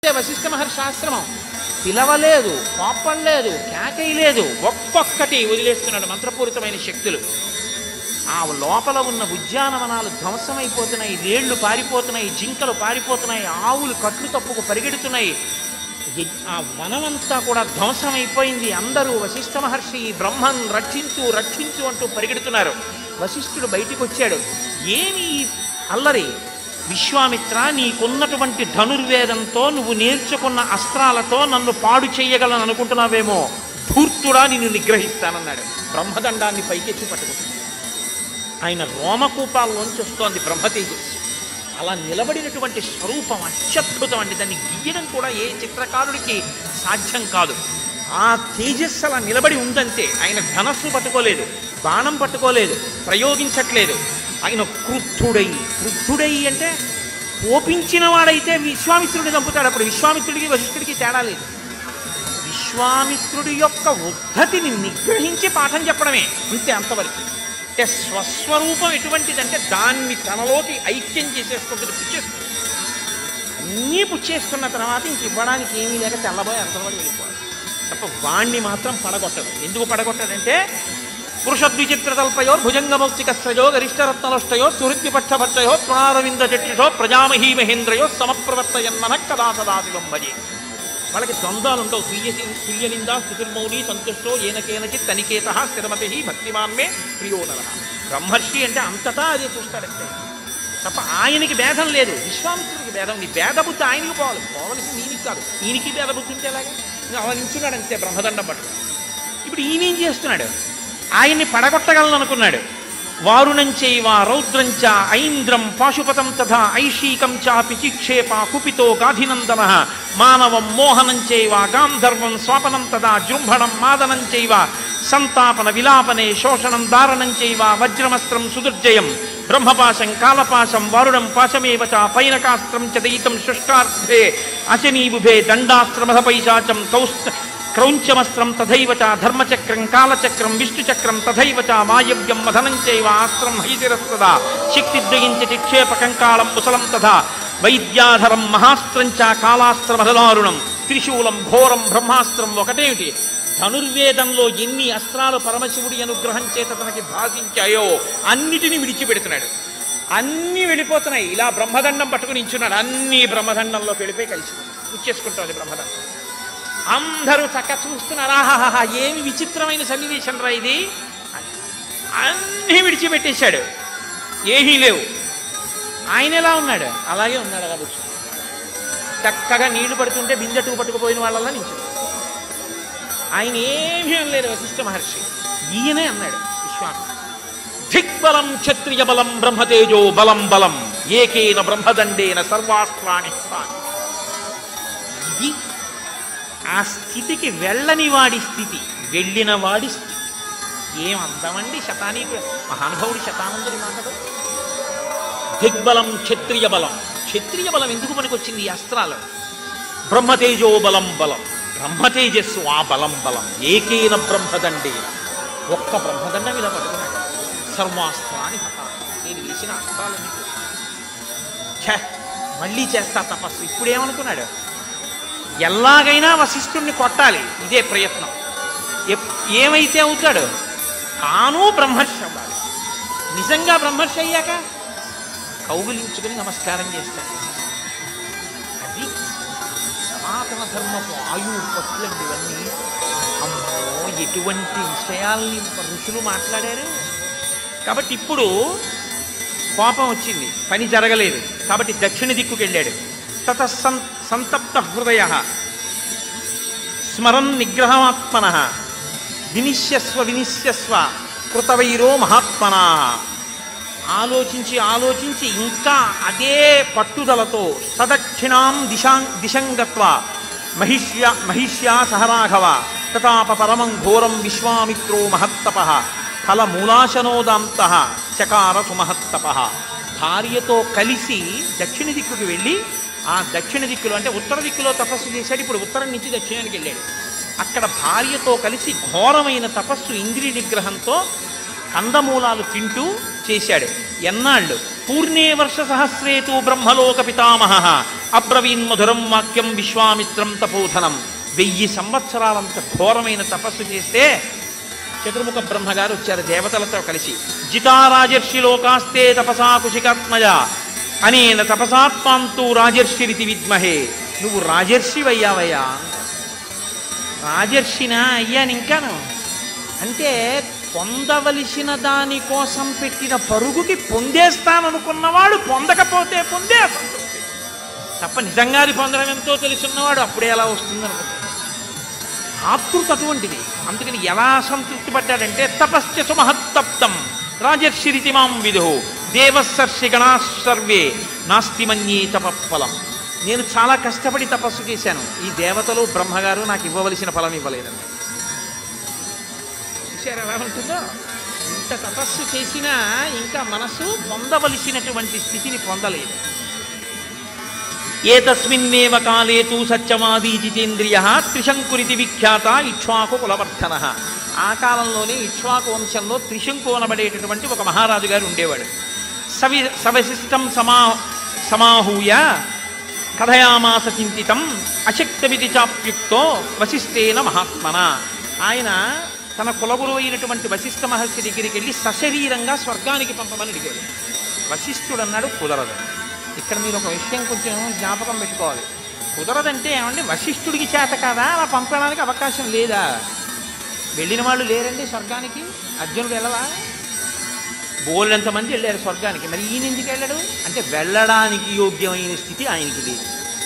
వశిష్ఠ మహర్షి ఆశ్రమం పిలవలేదు కోపడలేదు కేకయలేదు ఒక్కొక్కటి వదిలేస్తున్నాడు మంత్రపూరితమైన శక్తులు ఆ లోపల ఉన్న ఉద్యానవనాలు ధ్వంసమైపోతున్నాయి రేళ్లు పారిపోతున్నాయి జింకలు పారిపోతున్నాయి ఆవులు కట్లు తప్పుకు పరిగెడుతున్నాయి ఎ- ఆ వనమంతా కూడా ధ్వంసమైపోయింది అందరూ వశిష్ఠ మహర్షి బ్రహ్మన్ రక్షించు రక్షించు అంటూ పరిగెడుతున్నారు వశిష్ఠుడు బయటికి వచ్చాడు ఏమి ఈ అల్లరి విశ్వామిత్ర నీకున్నటువంటి ధనుర్వేదంతో నువ్వు నేర్చుకున్న అస్త్రాలతో నన్ను పాడు చేయగలను అనుకుంటున్నావేమో ధూర్తుడా నిన్ను నిగ్రహిస్తానన్నాడు బ్రహ్మదండాన్ని పైకెత్తి పట్టుకుంటాడు ఆయన రోమకూపాల్లోంచి వస్తోంది బ్రహ్మతేజస్సు అలా నిలబడినటువంటి స్వరూపం అత్యద్భుతం అండి దాన్ని గీయడం కూడా ఏ చిత్రకారుడికి సాధ్యం కాదు ఆ తేజస్సు అలా నిలబడి ఉందంతే ఆయన ధనస్సు పట్టుకోలేదు బాణం పట్టుకోలేదు ప్రయోగించట్లేదు ఆయన క్రుద్ధుడై క్రుద్ధుడై అంటే కోపించిన వాడైతే విశ్వామిత్రుడిని చంపుతాడు అప్పుడు విశ్వామిత్రుడికి వశిష్ఠుడికి తేడా లేదు విశ్వామిత్రుడి యొక్క ఉద్ధతిని నిగ్రహించి పాఠం చెప్పడమే అంతే అంతవరకు అంటే స్వస్వరూపం ఎటువంటిదంటే దాన్ని తనలోకి ఐక్యం చేసేసుకుంటుంది పుచ్చేస్తుంది అన్నీ పుచ్చేసుకున్న తర్వాత ఇంక ఇవ్వడానికి ఏమీ లేక తెల్లబోయి అర్థమడి వెళ్ళిపోవాలి తప్ప వాణ్ణి మాత్రం పడగొట్టదు ఎందుకు పడగొట్టదంటే పురుషద్విచిత్రతల్పయో భుజంగమౌక్తికస్రయో గరిష్టరత్నలుష్టయో సుహృద్విపక్షభక్షయో తృణారవింద చక్షుషో ప్రజామహీ మహేంద్రయో సమప్రవర్తయన్మన కదా సదాశివం భజే వాళ్ళకి ద్వంద్వాలు ఉండవు తుల్య తుల్యనింద స్థుతిర్మౌని సంతుష్టో ఏనకేనచిత్ తనికేత స్థిరమతి భక్తిమాన్మే ప్రియో నర బ్రహ్మర్షి అంటే అంతటా అదే చూస్తాడంటే తప్ప ఆయనకి భేదం లేదు విశ్వామిత్రుడికి భేదం ఉంది భేదబుద్ధి ఆయనకి పోవాలి పోవలసి ఈయనకి కాదు ఈయనకి భేదబుద్ధి ఉంటే ఎలాగా అలా నించున్నాడు అంతే బ్రహ్మదండం పట్టు ఇప్పుడు ఈయన ఏం చేస్తున్నాడు ఆయన్ని పడగొట్టగలను అనుకున్నాడు వారుణంచైవ రౌద్రంచ ఐంద్రం పాశుపతం తథా ఐషీకం చాపి చిక్షేప కుపితో గాధినందన మానవం మోహనం చైవ గాంధర్వం స్వాపనం తదా జృంభణం మాదనం చైవ సంతాపన విలాపనే శోషణం దారణం చైవ వజ్రమస్త్రం సుదుర్జయం బ్రహ్మపాశం కాలపాశం వారుణం పాశమేవ చ పైనకాస్త్రం చ దయితం శుష్కార్థే అశనీబుభే దండాస్త్రమధ పైశాచం కౌస్త క్రౌంచమస్త్రం తథైవ చ ధర్మచక్రం కాలచక్రం విష్ణుచక్రం తథైవ చ మాయవ్యం మధనం చైవ ఆస్త్రం హైతిరస్తదా శక్తిద్వయం చ చిక్షేపకం కాళం ముసలం తథా వైద్యాధరం మహాస్త్రం చ కాళాస్త్రమధదారుణం త్రిశూలం ఘోరం బ్రహ్మాస్త్రం ఒకటేమిటి ధనుర్వేదంలో ఎన్ని అస్త్రాలు పరమశివుడి అనుగ్రహం చేత తనకి భాషించాయో అన్నిటినీ విడిచిపెడుతున్నాడు అన్నీ వెళ్ళిపోతున్నాయి ఇలా బ్రహ్మదండం పట్టుకుని ఇంచున్నాడు అన్ని బ్రహ్మదండంలోకి వెళ్ళిపోయి కలిసి పుచ్చేసుకుంటుంది బ్రహ్మదండం అందరూ చక్క చూస్తున్నారు ఆహాహా ఏమి విచిత్రమైన సన్నివేశం రా ఇది అన్నీ విడిచిపెట్టేశాడు ఏమీ లేవు ఆయన ఎలా ఉన్నాడు అలాగే ఉన్నాడు అలా కూర్చొని చక్కగా నీళ్లు పడుతుంటే బిందెట్టుకు పట్టుకుపోయిన వాళ్ళలా నించు ఆయన ఏమీ అనలేదు వశిష్ఠ మహర్షి ఈయనే అన్నాడు విశ్వామిత్రుడు దిగ్బలం క్షత్రియ బలం బ్రహ్మతేజో బలం బలం ఏకేన బ్రహ్మదండేన సర్వాస్త్రాణి హతాని. ఇది ఆ స్థితికి వెళ్ళని వాడి స్థితి వెళ్ళిన వాడి స్థితి ఏం అందమండి శతానీకుడు మహానుభావుడి శతానందుడి మాటలు దిగ్బలం క్షత్రియ బలం క్షత్రియ బలం ఎందుకు పనికొచ్చింది ఈ అస్త్రాలు బ్రహ్మతేజో బలం బలం బ్రహ్మతేజస్సు ఆ బలం బలం ఏకేన బ్రహ్మదండేన ఒక్క బ్రహ్మదండం ఇలా పట్టుకున్నాడు సర్వాస్త్రాన్ని హత నేను వేసిన అస్త్రాలన్నీ కూడా. ఛే మళ్ళీ చేస్తా తపస్సు ఇప్పుడేమనుకున్నాడు ఎలాగైనా వశిష్ఠుణ్ణి కొట్టాలి ఇదే ప్రయత్నం ఎప్- ఏమైతే అవుతాడు తాను బ్రహ్మర్షి అవ్వాలి నిజంగా బ్రహ్మర్షి అయ్యాక కౌగులించుకుని నమస్కారం చేస్తాడు అది సనాతన ధర్మపు ఆయువు పట్టులండి ఇవన్నీ అమ్మో ఎటువంటి విషయాల్ని ఋషులు మాట్లాడారు కాబట్టి ఇప్పుడు కోపం వచ్చింది పని జరగలేదు కాబట్టి దక్షిణ దిక్కుకి వెళ్ళాడు తత సం సంతప్త హృదయ స్మరన్ నిగ్రహమాత్మన వినిశ్యస్వ వినిశ్యస్వ కృతవైరో మహాత్మనా ఆలోచించి ఆలోచించి ఇంకా అదే పట్టుదలతో సదక్షిణాం దిశా దిశంగత్వ మహిష్య మహిష్యా సహరాఘవ తతాప పరమం ఘోరం విశ్వామిత్రో మహత్తప ఫలమూలాశనోదాంత చకార సుమహత్తప భార్యతో కలిసి దక్షిణ దిక్కుకి వెళ్ళి ఆ దక్షిణ దిక్కులో అంటే ఉత్తర దిక్కులో తపస్సు చేశాడు ఇప్పుడు ఉత్తరం నుంచి దక్షిణానికి వెళ్ళాడు అక్కడ భార్యతో కలిసి ఘోరమైన తపస్సు ఇంద్రియ నిగ్రహంతో కందమూలాలు తింటూ చేశాడు ఎన్నాళ్ళు పూర్ణే వర్ష సహస్రేతు బ్రహ్మలోక పితామహ అబ్రవీన్ మధురం వాక్యం విశ్వామిత్రం తపోధనం వెయ్యి సంవత్సరాలంత ఘోరమైన తపస్సు చేస్తే చతుర్ముఖ బ్రహ్మగారు వచ్చారు దేవతలతో కలిసి జితారాజర్షి లోకాస్తే తపసా కుశికాత్మజ అనేన తపసాత్మాంతు రాజర్షిరితి విద్మహే నువ్వు రాజర్షివయ్యావయ్యా రాజర్షినా అయ్యాను ఇంకాను అంటే పొందవలసిన దాని కోసం పెట్టిన పరుగుకి పొందేస్తాననుకున్నవాడు పొందకపోతే పొందే సంతృప్తి తప్ప నిజంగా అది పొందడం ఎంతో తెలుసున్నవాడు అప్పుడే ఎలా వస్తుందనుకుంటాడు ఆతృత అటువంటిది అందుకని ఎలా సంతృప్తి పడ్డాడంటే తపశ్చ సుమహత్తప్తం రాజర్షిరితి మాం విధు దేవసర్షి గణా సర్వే నాస్తి మన్యే తపఫలం నేను చాలా కష్టపడి తపస్సు చేశాను ఈ దేవతలు బ్రహ్మగారు నాకు ఇవ్వవలసిన ఫలం ఇవ్వలేదండి చూశారు ఎలా ఉంటుందో ఇంత తపస్సు చేసినా ఇంకా మనసు పొందవలసినటువంటి స్థితిని పొందలేదు ఏతస్మిన్నేవ కాలే తు సత్యమాదీ జితేంద్రియ త్రిశంకురితి విఖ్యాత ఇక్ష్వాకు కులవర్ధన ఆ కాలంలోనే ఇక్ష్వాకు వంశంలో త్రిశంకు అనబడేటటువంటి ఒక మహారాజు గారు ఉండేవాడు సవి సవశిష్టం సమా సమాహూయ కథయామాస చింతితం అశక్తమితి చాప్యుక్తో వశిష్ఠేన మహాత్మన ఆయన తన కులగురు అయినటువంటి వశిష్ఠ మహర్షి దగ్గరికి వెళ్ళి సశరీరంగా స్వర్గానికి పంపమని అడిగాడు వశిష్ఠుడు అన్నాడు కుదరదు ఇక్కడ మీరు ఒక విషయం కొంచెం జ్ఞాపకం పెట్టుకోవాలి కుదరదంటే ఏమండి వశిష్ఠుడికి చేత కాదా అలా పంపడానికి అవకాశం లేదా వెళ్ళిన వాళ్ళు లేరండి స్వర్గానికి అర్జునుడు వెళ్ళవా బోళ్ళెంతమంది వెళ్ళారు స్వర్గానికి మరి ఈయన ఎందుకు వెళ్ళాడు అంటే వెళ్ళడానికి యోగ్యమైన స్థితి ఆయనకి లేదు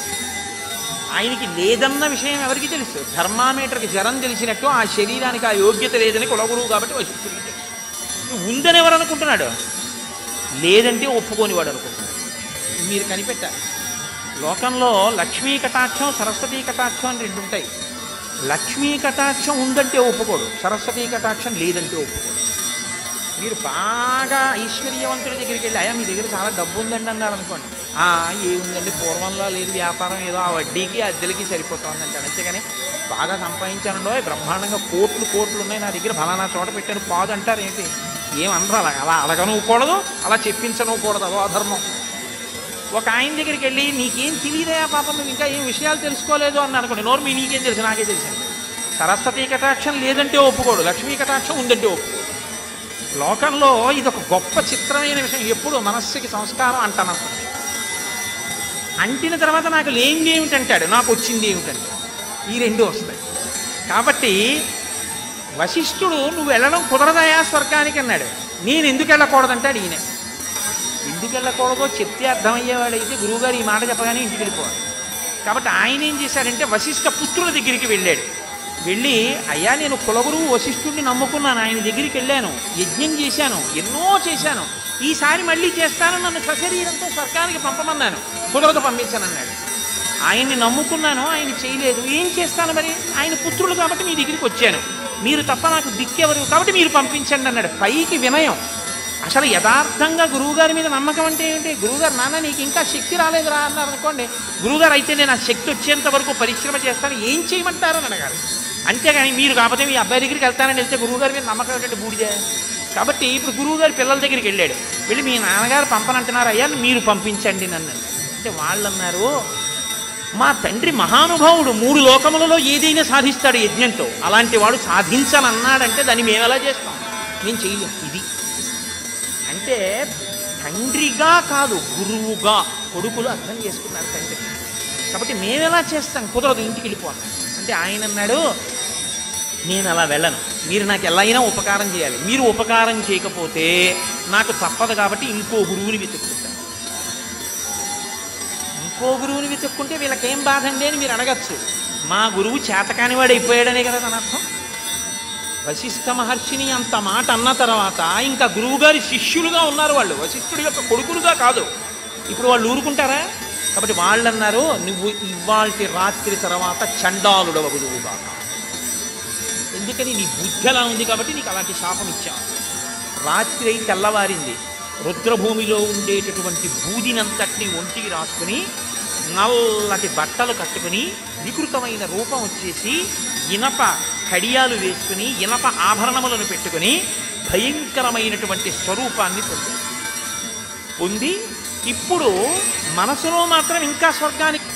ఆయనకి లేదన్న విషయం ఎవరికి తెలుసు ధర్మామీటర్కి జ్వరం తెలిసినట్టు ఆ శరీరానికి ఆ యోగ్యత లేదని కులగురువు కాబట్టి వశిష్ఠుడికి తెలుసు ఉందని ఎవరు అనుకుంటున్నాడు లేదంటే ఒప్పుకోనివాడు అనుకుంటున్నాడు మీరు కనిపెట్టాలి లోకంలో లక్ష్మీ కటాక్షం సరస్వతీ కటాక్షం అని రెండు ఉంటాయి లక్ష్మీ కటాక్షం ఉందంటే ఒప్పుకోడు సరస్వతీ కటాక్షం లేదంటే ఒప్పుకోడు మీరు బాగా ఐశ్వర్యవంతుడి దగ్గరికి వెళ్ళి అయ్యా మీ దగ్గర చాలా డబ్బు ఉందండి అన్నారు అనుకోండి "ఆ, ఏముందండి పూర్వంలో లేదు వ్యాపారం ఏదో ఆ వడ్డీకి అద్దెలకి సరిపోతుంది అంటాడు అంతేగాని బాగా సంపాదించానండో బ్రహ్మాండంగా కోట్లు కోట్లు ఉన్నాయి నా దగ్గర ఫలానా చోట పెట్టాను పాదు అంటారు ఏంటి ఏమనరు అలా అలా అడగనుకోకూడదు అలా చెప్పించనుకోకూడదు అదో అధర్మం ఒక ఆయన దగ్గరికి వెళ్ళి నీకేం తెలియదా పాపం నువ్వు ఇంకా ఏం విషయాలు తెలుసుకోలేదు అని అనుకోండి నోరు మీ నీకేం తెలుసు నాకే తెలుసు సరస్వతీ కటాక్షం లేదంటే ఒప్పుకోడు లక్ష్మీ కటాక్షం ఉందంటే ఒప్పుకోడు లోకంలో ఇది ఒక గొప్ప చిత్రమైన విషయం ఎప్పుడు మనస్సుకి సంస్కారం అంటానంటుంది అంటిన తర్వాత నాకు లేనిది ఏమిటంటాడు నాకు వచ్చింది ఏమిటంటాడు ఈ రెండు వస్తాయి కాబట్టి వశిష్ఠుడు నువ్వు వెళ్ళడం కుదరదయా స్వర్గానికి అన్నాడు నేను ఎందుకు వెళ్ళకూడదంటాడు ఈయన ఎందుకు వెళ్ళకూడదో చెప్తే అర్థమయ్యేవాడైతే గురువుగారు ఈ మాట చెప్పగానే ఇంటికి వెళ్ళిపోవాలి కాబట్టి ఆయన ఏం చేశాడంటే వశిష్ఠ పుత్రుల దగ్గరికి వెళ్ళాడు వెళ్ళి అయ్యా నేను కులగురువు వశిష్ఠుడిని నమ్ముకున్నాను ఆయన దగ్గరికి వెళ్ళాను యజ్ఞం చేశాను ఎన్నో చేశాను ఈసారి మళ్ళీ చేస్తాను నన్ను సశరీరంతో స్వర్గానికి పంపమన్నాను కుదరదు పంపించానన్నాడు ఆయన్ని నమ్ముకున్నాను ఆయన చేయలేదు ఏం చేస్తాను మరి ఆయన పుత్రులు కాబట్టి మీ దగ్గరికి వచ్చాను మీరు తప్ప నాకు దిక్కెవరు కాబట్టి మీరు పంపించండి అన్నాడు పైకి వినయం అసలు యథార్థంగా గురువుగారి మీద నమ్మకం అంటే ఏంటి గురువుగారు నాన్న నీకు ఇంకా శక్తి రాలేదురా అన్నారు అనుకోండి గురువుగారు అయితే నేను ఆ శక్తి వచ్చేంత వరకు పరిశ్రమ చేస్తాను ఏం చేయమంటారు అని అడగాలి అంతేగాని మీరు కాకపోతే మీ అబ్బాయి దగ్గరికి వెళ్తానని వెళ్తే గురువుగారి మీద నమ్మకం ఏంటంటే బూడిదే కాబట్టి ఇప్పుడు గురువుగారి పిల్లల దగ్గరికి వెళ్ళాడు వెళ్ళి మీ నాన్నగారు పంపనంటున్నారు అయ్యా మీరు పంపించండి నన్ను అంటే వాళ్ళు అన్నారు మా తండ్రి మహానుభావుడు మూడు లోకములలో ఏదైనా సాధిస్తాడు యజ్ఞంతో అలాంటి వాడు సాధించాలన్నాడంటే దాన్ని మేము ఎలా చేస్తాం మేము చేయలేం ఇది అంటే తండ్రిగా కాదు గురువుగా కొడుకులు అర్థం చేసుకున్నారు తండ్రి కాబట్టి మేము ఎలా చేస్తాం కుదరదు ఇంటికి వెళ్ళిపోతాం అంటే ఆయన అన్నాడు నేను అలా వెళ్ళను మీరు నాకు ఎలా అయినా ఉపకారం చేయాలి మీరు ఉపకారం చేయకపోతే నాకు తప్పదు కాబట్టి ఇంకో గురువుని వెతుక్కుంటాను ఇంకో గురువుని వెతుక్కుంటే వీళ్ళకేం బాధ అండి అని మీరు అడగచ్చు మా గురువు చేతకానివాడు అయిపోయాడనే కదా తన అర్థం వశిష్ఠ మహర్షిని అంత మాట అన్న తర్వాత ఇంకా గురువుగారి శిష్యులుగా ఉన్నారు వాళ్ళు వశిష్ఠుడి యొక్క కొడుకులుగా కాదు ఇప్పుడు వాళ్ళు ఊరుకుంటారా కాబట్టి వాళ్ళు అన్నారు నువ్వు ఇవాల్టి రాత్రి తర్వాత చండాలుడవ గురువుగా ఎందుకని నీ బుద్ధి అలా ఉంది కాబట్టి నీకు అలాంటి శాపం ఇచ్చాను రాత్రి అయి తెల్లవారింది రుద్రభూమిలో ఉండేటటువంటి బూదినంతటిని ఒంటికి రాసుకుని నల్లటి బట్టలు కట్టుకుని వికృతమైన రూపం వచ్చేసి ఇనప కడియాలు వేసుకుని ఇనప ఆభరణములను పెట్టుకుని భయంకరమైనటువంటి స్వరూపాన్ని పొందాడు పొంది ఇప్పుడు మనసులో మాత్రం ఇంకా స్వర్గానికి